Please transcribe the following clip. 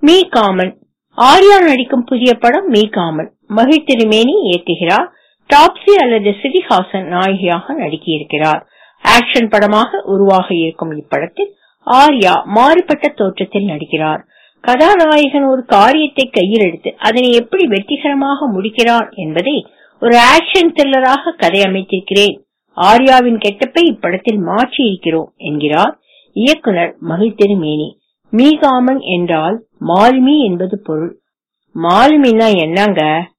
me common Arya நடிக்கும் புதிய படம் மீ காமன் மகிழ் திருமேனி இயக்குகிறார் டாப்ஸி அல்லது சிறிஹாசன் நாயகியாக நடிக்கியிருக்கிறார் ஆக்ஷன் படமாக உருவாக இருக்கும் இப்படத்தில் ஆர்யா மாறுபட்ட தோற்றத்தில் நடிக்கிறார் கதாநாயகன் ஒரு காரியத்தை கையில் எடுத்து அதனை எப்படி வெற்றிகரமாக முடிக்கிறார் என்பதை ஒரு ஆக்ஷன் த்ரில்லராக கதை அமைத்திருக்கிறேன் ஆர்யாவின் கெட்டப்பை இப்படத்தில் மாற்றி இருக்கிறோம் என்கிறார் இயக்குனர் மகிழ் திருமேனி மீகாமன் என்றால் மாலுமி என்பது பொருள் மாலுமின்னா என்னங்க